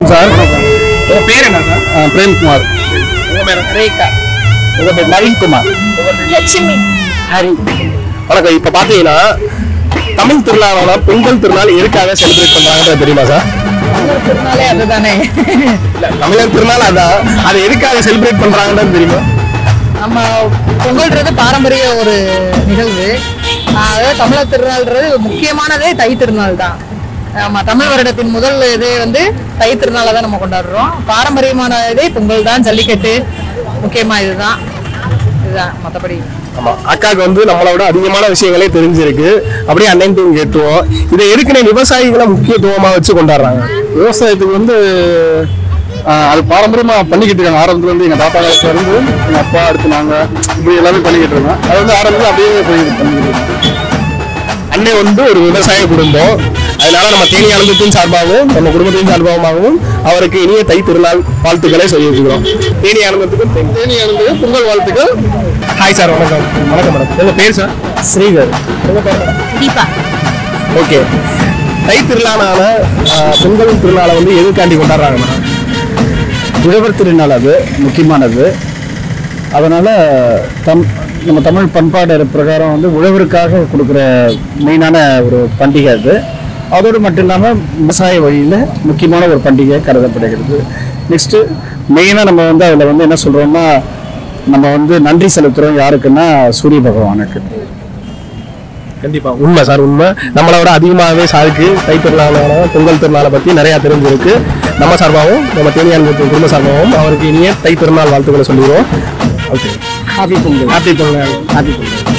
Sir உங்க பேர் என்ன சார் அஹ், பிரேம்குமார் உங்க பேர் ரேகா உங்க பேர் நவீன்குமார் லட்சுமி ஹரி வணக்கம் இப்ப பாத்தீங்கன்னா தமிழ் திருநாளான பொங்கல் திருநாள் எதுக்காக செலிப்ரேட் பண்றாங்கன்றது தெரியுமா சார் திருநாளே அதுதானே இல்ல தமிழர் திருநாள் அதான் அதை எதுக்காக செலிப்ரேட் பண்றாங்கன்றது தெரியுமா நம்ம பொங்கல்ன்றது பாரம்பரிய ஒரு நிகழ்வு ஆஹ் அதாவது தமிழர் திருநாள்ன்றது முக்கியமானதே தை திருநாள் தான் ஆமா தமிழ் வருடத்தின் முதல் இதே வந்து தை திருநாளை தான் நம்ம கொண்டாடுறோம் பாரம்பரியமான இதே பொங்கல் தான் ஜல்லிக்கட்டு முக்கியமா இதுதான் இதுதான் மற்றபடி ஆமா அக்காவுக்கு வந்து நம்மளோட அதிகமான விஷயங்களே தெரிஞ்சிருக்கு அப்படியே அண்ணன் டீம் கேட்டுவோம் இதை எதுக்குன்னு விவசாயிகளை முக்கியத்துவமா வச்சு கொண்டாடுறாங்க விவசாயத்துக்கு வந்து அஹ், அது பாரம்பரியமா பண்ணிக்கிட்டு இருக்காங்க ஆரம்பத்துல இருந்து எங்க தாத்தா காலத்துல இருந்து எங்க அப்பா அடுத்து நாங்க இப்படி எல்லாமே பண்ணிக்கிட்டு இருக்கோம் அது வந்து ஆரம்பத்துல அப்படியே பண்ணிக்கிட்டு பண்ணிக்கிட்டு இருக்கோம். அண்ணன் வந்து ஒரு விவசாய குடும்பம் அதனால நம்ம தேனி ஆனந்தத்தின் சார்பாகவும் நம்ம குடும்பத்தின் சார்பாகவும் அவருக்கு இனிய தை திருநாள் வாழ்த்துக்களை சொல்லி வச்சுக்கிறோம் தேனி ஆனந்தத்துக்கும் thank you. தேனி ஆனந்து பொங்கல் வாழ்த்துக்கள் ஹாய் சார் வணக்கம் வணக்கம் மேடம் உங்க பேர் சார் ஸ்ரீதர் தீபா ஓகே தை திருநாளான ஆஹ், பொங்கல் திருநாளை வந்து எதுக்காண்டி கொண்டாடுறாங்க மேடம் உழவர் திருநாள் அது முக்கியமானது அதனால தம் நம்ம தமிழ் பண்பாடு பிரகாரம் வந்து உழவருக்காக கொடுக்குற மெயினான ஒரு பண்டிகை அது அதோடு மட்டும் இல்லாமல் விவசாய வழியில் முக்கியமான ஒரு பண்டிகை கருதப்படுகிறது நெக்ஸ்ட்டு மெயினாக நம்ம வந்து அதில் வந்து என்ன சொல்கிறோம்னா நம்ம வந்து நன்றி செலுத்துகிறோம் யாருக்குன்னா சூரிய பகவானுக்கு கண்டிப்பா உண்மை சார் உண்மை நம்மளோட அதிகமாகவே சாருக்கு தை திருநாளான பொங்கல் திருநாளை பத்தி நிறைய தெரிஞ்சிருக்கு நம்ம சார்பாகவும் நம்ம தேனியான் குடும்ப சார்பாகவும் அவருக்கு இனிய தை திருநாள் வாழ்த்துக்களை சொல்லிடுவோம் okay happy Pongal happy Pongal happy Pongal